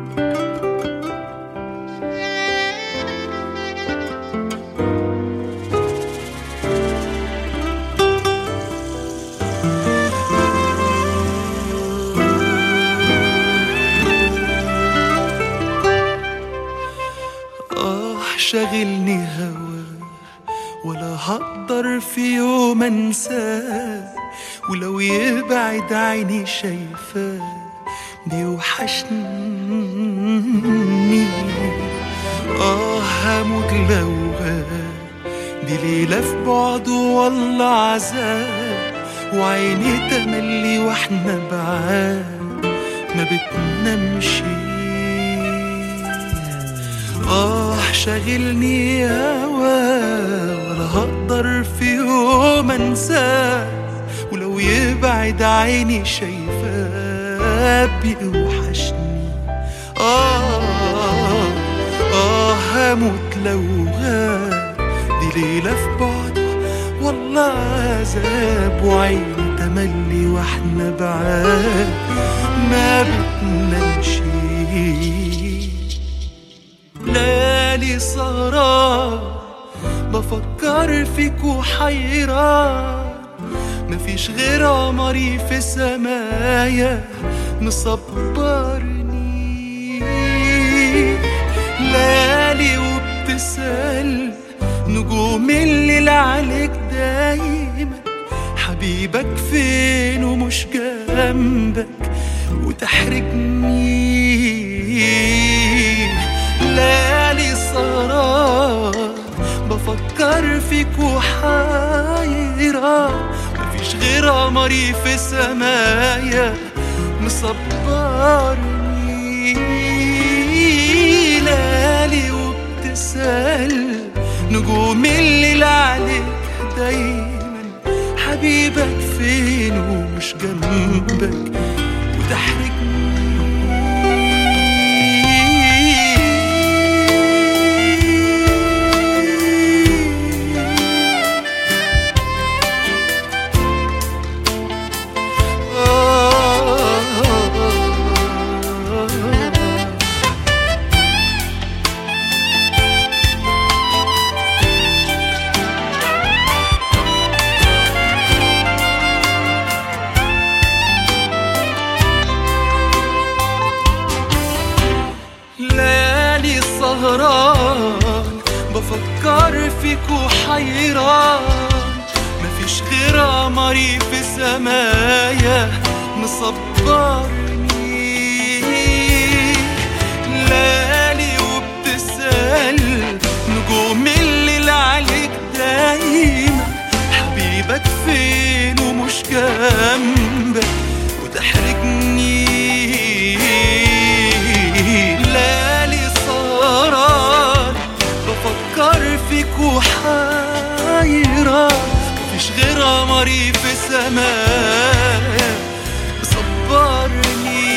آه شاغلني هوا ولا هقدر في يوم انساه ولو يبعد عيني شايفاه بيوحشني آه هموت لو غاب دي ليلة في بعده والله عذاب وعيني تملي واحنا بعاد ما بتنامش آه شاغلني هوا ولا هقدر في يوم انساه ولو يبعد عيني شايفاه بيوحشني آه آه هموت لو غاب دي ليلة في بعده والله عذاب وعيني تملي واحنا بعاد ما بتنامش ليالي سهران بفكر فيك وحيران مفيش غير قمري في سمايا مصبرني ليالي وبتسأل نجوم الليل عليك دايما حبيبك فين ومش جنبك وتحرجني ليالي سهران بفكر فيك وحيران مفيش غير قمري في سمايا مصبرني ليالي وبتسأل نجوم الليل عليك دايما حبيبك فين ومش جنبك وتحرجني آه ليالي سهران بفكر فيك وحيران مفيش غير قمري في سمايا مصبرني ليالي وبتسأل نجوم الليل عليك دايما حبيبك فين ومش جنبك وتحرجني ليالي سهران بفكر فيك وحيران مفيش غير قمري في سمايا مصبرني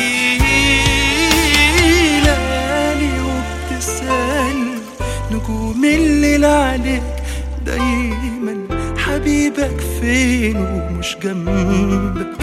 ليالي وبتسأل نجوم الليل عليك دايما حبيبك فين ومش جنبك